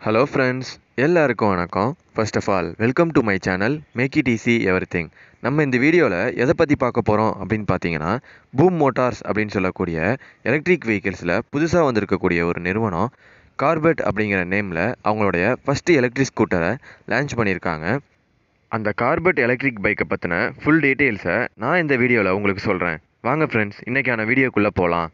hello friends எல்லாருக்கும் வணக்கம் first of all welcome to my channel make it easy everything நம்ம இந்த வீடியோவில் எதை பற்றி பார்க்க போகிறோம் அப்படின்னு பார்த்தீங்கன்னா பூம் மோட்டார்ஸ் அப்படின்னு சொல்லக்கூடிய எலக்ட்ரிக் வெஹிக்கிள்ஸில் புதுசாக வந்திருக்கக்கூடிய ஒரு நிறுவனம் கார்பெட் அப்படிங்கிற நேமில் அவங்களுடைய ஃபஸ்ட்டு எலக்ட்ரிக் ஸ்கூட்டரை லான்ச் பண்ணியிருக்காங்க அந்த கார்பெட் எலக்ட்ரிக் பைக்கை பற்றின ஃபுல் டீட்டெயில்ஸை நான் இந்த வீடியோவில் உங்களுக்கு சொல்கிறேன் வாங்க ஃப்ரெண்ட்ஸ் இன்றைக்கான வீடியோக்குள்ளே போகலாம்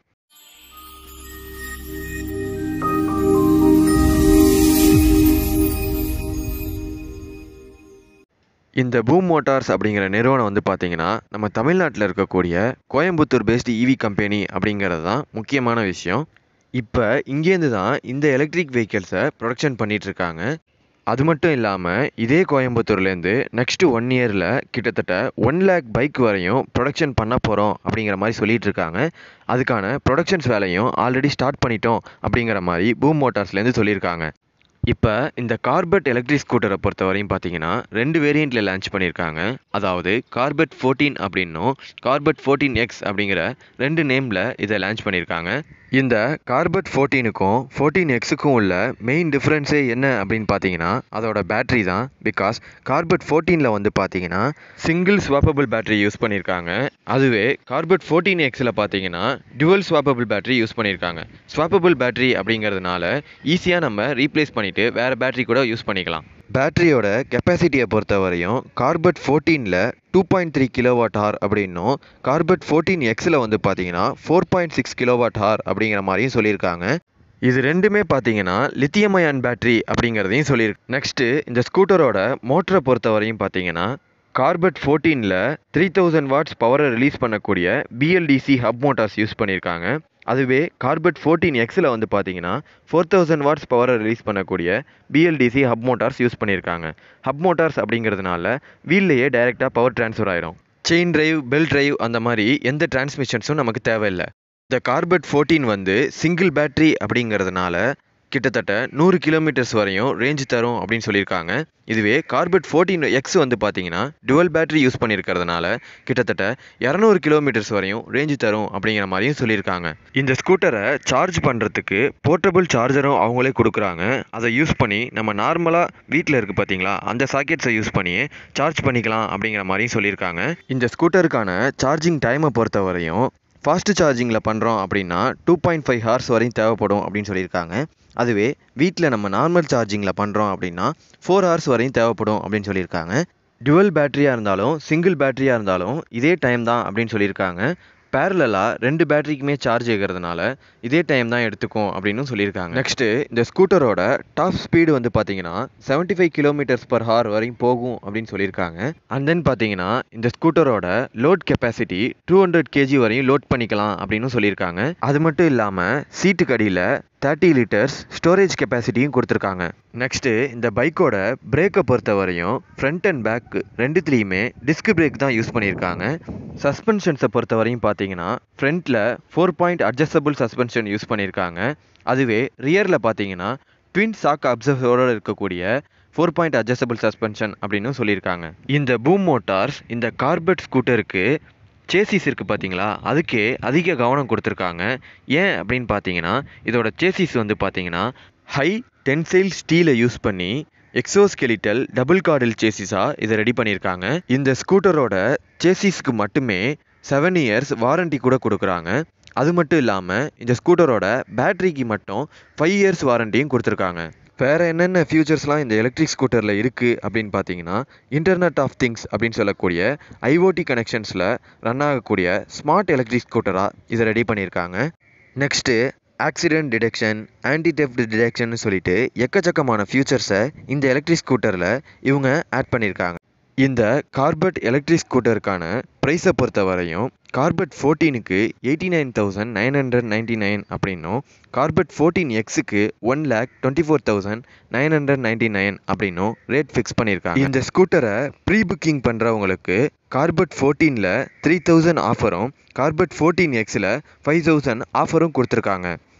இந்த பூம் மோட்டார்ஸ் அப்படிங்கிற நிறுவனம் வந்து பார்த்தீங்கன்னா நம்ம தமிழ்நாட்டில் இருக்கக்கூடிய கோயம்புத்தூர் பேஸ்டு இவி கம்பெனி அப்படிங்கிறது தான் முக்கியமான விஷயம் இப்போ இங்கேருந்து தான் இந்த எலக்ட்ரிக் வெஹிக்கிள்ஸை ப்ரொடக்ஷன் பண்ணிகிட்ருக்காங்க அது மட்டும் இல்லாமல் இதே கோயம்புத்தூர்லேருந்து நெக்ஸ்ட்டு ஒன் இயரில் கிட்டத்தட்ட ஒன் லேக் பைக் வரையும் ப்ரொடக்ஷன் பண்ண போகிறோம் அப்படிங்கிற மாதிரி சொல்லிட்டு இருக்காங்க அதுக்கான ப்ரொடக்ஷன்ஸ் வேலையும் ஆல்ரெடி ஸ்டார்ட் பண்ணிட்டோம் அப்படிங்கிற மாதிரி பூம் மோட்டார்ஸ்லேருந்து சொல்லியிருக்காங்க இப்போ இந்த கார்பெட் எலக்ட்ரிக் ஸ்கூட்டரை பொறுத்த வரையும் பார்த்தீங்கன்னா ரெண்டு வேரியண்ட்டில் லான்ச் பண்ணியிருக்காங்க அதாவது கார்பெட் ஃபோர்டீன் அப்படின்னும் கார்பெட் ஃபோர்டீன் எக்ஸ் அப்படிங்கிற ரெண்டு நேமில் இதை லான்ச் பண்ணியிருக்காங்க இந்த கார்பெட் ஃபோர்டீனுக்கும் ஃபோர்டீன் எக்ஸுக்கும் உள்ள மெயின் டிஃப்ரென்ஸே என்ன அப்படின்னு பார்த்தீங்கன்னா அதோட பேட்டரி தான் பிகாஸ் கார்பெட் ஃபோர்டீனில் வந்து பார்த்தீங்கன்னா சிங்கிள் ஸ்வாப்பபிள் பேட்டரி யூஸ் பண்ணியிருக்காங்க அதுவே கார்பெட் ஃபோர்டீன் எக்ஸில் பார்த்தீங்கன்னா டுவல் ஸ்வாப்பபிள் பேட்டரி யூஸ் பண்ணியிருக்காங்க ஸ்வாப்பபிள் பேட்டரி அப்படிங்கிறதுனால ஈஸியாக நம்ம ரீப்ளேஸ் பண்ணிவிட்டு வேறு பேட்டரி கூட யூஸ் பண்ணிக்கலாம் பேட்டரியோட கெப்பாசிட்டியை பொறுத்த வரையும் கார்பெட் ஃபோர்டீனில் two point three kilowatt hour அப்படின்னும் கார்பெட் ஃபோர்டீன் எக்ஸில் வந்து பார்த்தீங்கன்னா four point six kilowatt hour அப்படிங்கிற மாதிரியும் சொல்லியிருக்காங்க இது ரெண்டுமே பார்த்தீங்கன்னா லித்தியம் அயான் பேட்டரி அப்படிங்கிறதையும் சொல்லியிருக்கு நெக்ஸ்ட்டு இந்த ஸ்கூட்டரோட மோட்டரை பொறுத்த வரையும் பார்த்தீங்கன்னா கார்பெட் ஃபோர்டீனில் த்ரீ தௌசண்ட் வாட்ஸ் பவரை ரிலீஸ் பண்ணக்கூடிய பிஎல்டிசி ஹப் மோட்டார்ஸ் யூஸ் பண்ணியிருக்காங்க அதுவே கார்பெட் ஃபோர்டீன் எக்ஸில் வந்து பார்த்தீங்கன்னா ஃபோர் தௌசண்ட் வாட்ஸ் பவரை ரிலீஸ் பண்ணக்கூடிய பிஎல்டிசி ஹப் மோட்டார்ஸ் யூஸ் பண்ணியிருக்காங்க ஹப் மோட்டார்ஸ் அப்படிங்கிறதுனால வீல்லையே டைரெக்டாக பவர் ட்ரான்ஸ்ஃபர் ஆயிரும் செயின் டிரைவ் பெல் டிரைவ் அந்த மாதிரி எந்த டிரான்ஸ்மிஷன்ஸும் நமக்கு தேவையில்லை இந்த கார்பெட் ஃபோர்டீன் வந்து சிங்கிள் பேட்ரி அப்படிங்கிறதுனால கிட்டத்தட்ட நூறு கிலோமீட்டர்ஸ் வரையும் ரேஞ்ச் தரும் அப்படின்னு சொல்லியிருக்காங்க இதுவே கார்பெட் ஃபோர்டீன் எக்ஸ் வந்து பார்த்தீங்கன்னா டுவல் பேட்டரி யூஸ் பண்ணியிருக்கிறதுனால கிட்டத்தட்ட இரநூறு கிலோமீட்டர்ஸ் வரையும் ரேஞ்ச் தரும் அப்படிங்கிற மாதிரியும் சொல்லியிருக்காங்க இந்த ஸ்கூட்டரை சார்ஜ் பண்ணுறதுக்கு போர்ட்டபிள் சார்ஜரும் அவங்களே கொடுக்குறாங்க அதை யூஸ் பண்ணி நம்ம நார்மலாக வீட்டில் இருக்குது பார்த்தீங்களா அந்த சாக்கெட்ஸை யூஸ் பண்ணி சார்ஜ் பண்ணிக்கலாம் அப்படிங்கிற மாதிரியும் சொல்லியிருக்காங்க இந்த ஸ்கூட்டருக்கான சார்ஜிங் டைமை பொறுத்த வரையும் ஃபாஸ்ட் சார்ஜிங்கில் பண்ணுறோம் அப்படின்னா டூ பாயிண்ட் ஃபைவ் ஹார்ஸ் வரையும் தேவைப்படும் அப்படின்னு சொல்லியிருக்காங்க அதுவே வீட்டில் நம்ம நார்மல் சார்ஜிங்கில் பண்ணுறோம் அப்படின்னா ஃபோர் ஹவர்ஸ் வரையும் தேவைப்படும் அப்படின்னு சொல்லியிருக்காங்க டுவல் பேட்டரியாக இருந்தாலும் சிங்கிள் பேட்டரியாக இருந்தாலும் இதே டைம் தான் அப்படின்னு சொல்லியிருக்காங்க பேரலாக ரெண்டு பேட்டரிக்குமே சார்ஜ் ஏகிறதுனால இதே டைம் தான் எடுத்துக்கும் அப்படின்னு சொல்லியிருக்காங்க நெக்ஸ்ட்டு இந்த ஸ்கூட்டரோட டாப் ஸ்பீடு வந்து பார்த்தீங்கன்னா seventy five kilometres per hour வரையும் போகும் அப்படின்னு சொல்லியிருக்காங்க அண்ட் தென் பார்த்தீங்கன்னா இந்த ஸ்கூட்டரோட load capacity two hundred KG வரையும் லோட் பண்ணிக்கலாம் அப்படின்னு சொல்லியிருக்காங்க அது மட்டும் இல்லாமல் சீட்டுக்கு அடியில் தேர்ட்டி லிட்டர்ஸ் ஸ்டோரேஜ் கெப்பாசிட்டியும் கொடுத்துருக்காங்க நெக்ஸ்ட்டு இந்த பைக்கோட பிரேக்கை பொறுத்த வரையும் ஃப்ரண்ட் அண்ட் பேக் ரெண்டுத்துலேயுமே டிஸ்க் பிரேக் தான் யூஸ் பண்ணியிருக்காங்க சஸ்பென்ஷன்ஸை பொறுத்த வரையும் பார்த்தீங்கன்னா ஃப்ரண்ட்டில் four point adjustable suspension use பண்ணியிருக்காங்க அதுவே ரியரில் பார்த்தீங்கன்னா ட்வின் சாக் அப்சர்வரோடு இருக்கக்கூடிய ஃபோர் பாயிண்ட் அட்ஜஸ்டபிள் சஸ்பென்ஷன் அப்படின்னு சொல்லியிருக்காங்க இந்த பூம் மோட்டார்ஸ் இந்த கார்பெட் ஸ்கூட்டருக்கு சேசிஸ் இருக்குது பார்த்தீங்களா அதுக்கே அதிக கவனம் கொடுத்துருக்காங்க ஏன் அப்படின்னு பார்த்தீங்கன்னா இதோட சேசிஸ் வந்து பார்த்தீங்கன்னா ஹை டென்சைல் ஸ்டீலை யூஸ் பண்ணி எக்ஸோஸ்கெலிட்டல் டபுள் கார்டில் சேசிஸாக இதை ரெடி பண்ணியிருக்காங்க இந்த ஸ்கூட்டரோட சேசிஸ்க்கு மட்டுமே செவன் இயர்ஸ் வாரண்டி கூட கொடுக்குறாங்க அது மட்டும் இல்லாமல் இந்த ஸ்கூட்டரோட பேட்டரிக்கு மட்டும் ஃபைவ் இயர்ஸ் வாரண்டியும் கொடுத்துருக்காங்க வேறு என்னென்ன ஃபியூச்சர்ஸ்லாம் இந்த எலக்ட்ரிக் ஸ்கூட்டரில் இருக்குது அப்படின்னு பார்த்தீங்கன்னா இன்டர்நெட் ஆஃப் திங்ஸ் அப்படின்னு சொல்லக்கூடிய ஐஓடி கனெக்ஷன்ஸில் ரன் ஆகக்கூடிய ஸ்மார்ட் எலக்ட்ரிக் ஸ்கூட்டராக இதை ரெடி பண்ணியிருக்காங்க next accident detection anti theft detection சொல்லிட்டு எக்கச்சக்கமான ஃபியூச்சர்ஸை இந்த எலக்ட்ரிக் ஸ்கூட்டரில் இவங்க ஆட் பண்ணியிருக்காங்க இந்த கார்பெட் எலக்ட்ரிக் ஸ்கூட்டருக்கான ப்ரைஸை பொறுத்த வரையும் கார்பெட் ஃபோர்டீனுக்கு eighty nine thousand nine hundred ninety nine அப்படின்னும் கார்பெட் ஃபோர்டீன் எக்ஸுக்கு one lakh twenty four thousand nine hundred ninety nine அப்படின்னும் ரேட் ஃபிக்ஸ் பண்ணியிருக்காங்க இந்த ஸ்கூட்டரை ப்ரீ புக்கிங் பண்ணுறவங்களுக்கு கார்பெட் ஃபோர்டீனில் த்ரீ தௌசண்ட் ஆஃபரும் கார்பெட் ஃபோர்டீன் எக்ஸில் ஃபைவ் தௌசண்ட் ஆஃபரும் கொடுத்துருக்காங்க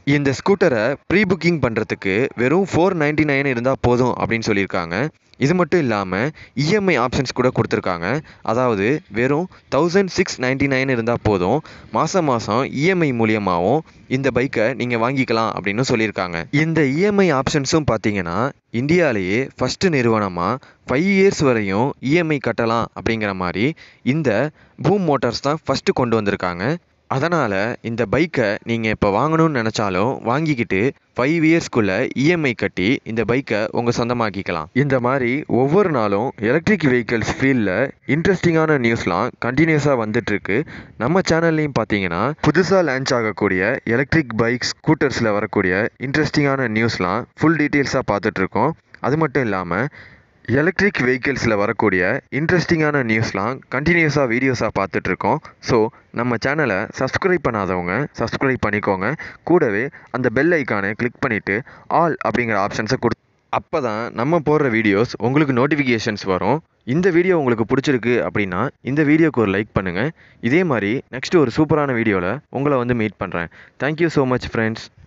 இந்த ஸ்கூட்டரை ப்ரீ புக்கிங் பண்ணுறதுக்கு வெறும் ஃபோர் நைன்டி நைன் இருந்தால் போதும் அப்படின்னு சொல்லியிருக்காங்க இது மட்டும் இல்லாமல் இஎம்ஐ ஆப்ஷன்ஸ் கூட கொடுத்துருக்காங்க அதாவது வெறும் தௌசண்ட் சிக்ஸ் நைன்டி நைன் இருந்தால் போதும் மாதம் மாதம் இஎம்ஐ மூலியமாகவும் இந்த பைக்கை நீங்கள் வாங்கிக்கலாம் அப்படின்னு சொல்லியிருக்காங்க இந்த இஎம்ஐ ஆப்ஷன்ஸும் பார்த்தீங்கன்னா இந்தியாவிலேயே ஃபஸ்ட்டு நிறுவனமாக ஃபைவ் இயர்ஸ் வரையும் இஎம்ஐ கட்டலாம் அப்படிங்கிற மாதிரி இந்த பூம் மோட்டார்ஸ் தான் ஃபஸ்ட்டு கொண்டு வந்திருக்காங்க அதனால் இந்த பைக்கை நீங்கள் இப்போ வாங்கணும்னு நினச்சாலும் வாங்கிக்கிட்டு ஃபைவ் இயர்ஸ்க்குள்ளே இஎம்ஐ கட்டி இந்த பைக்கை உங்கள் சொந்தமாக்கிக்கலாம் இந்த மாதிரி ஒவ்வொரு நாளும் எலக்ட்ரிக் வெஹிக்கிள்ஸ் ஃபீல்டில் இன்ட்ரெஸ்டிங்கான நியூஸ்லாம் கண்டினியூஸாக வந்துட்டுருக்கு நம்ம சேனல்லையும் பார்த்தீங்கன்னா புதுசாக லான்ச் ஆகக்கூடிய எலக்ட்ரிக் பைக்ஸ் ஸ்கூட்டர்ஸில் வரக்கூடிய இன்ட்ரெஸ்டிங்கான நியூஸ்லாம் ஃபுல் டீட்டெயில்ஸாக பார்த்துட்ருக்கோம் அது மட்டும் இல்லாமல் எலக்ட்ரிக் வெஹிக்கிள்ஸில் வரக்கூடிய இன்ட்ரெஸ்டிங்கான நியூஸ்லாம் கண்டினியூஸாக வீடியோஸாக பார்த்துட்ருக்கோம் ஸோ நம்ம சேனலை சப்ஸ்கிரைப் பண்ணாதவங்க சப்ஸ்கிரைப் பண்ணிக்கோங்க கூடவே அந்த பெல் ஐக்கானை கிளிக் பண்ணிவிட்டு ஆல் அப்படிங்கிற ஆப்ஷன்ஸை கொடு அப்போ தான் நம்ம போடுற வீடியோஸ் உங்களுக்கு நோட்டிஃபிகேஷன்ஸ் வரும் இந்த வீடியோ உங்களுக்கு பிடிச்சிருக்கு அப்படின்னா இந்த வீடியோக்கு ஒரு லைக் பண்ணுங்கள் இதே மாதிரி நெக்ஸ்ட் ஒரு சூப்பரான வீடியோவில் உங்களை வந்து மீட் பண்ணுறேன் தேங்க்யூ ஸோ மச் ஃப்ரெண்ட்ஸ்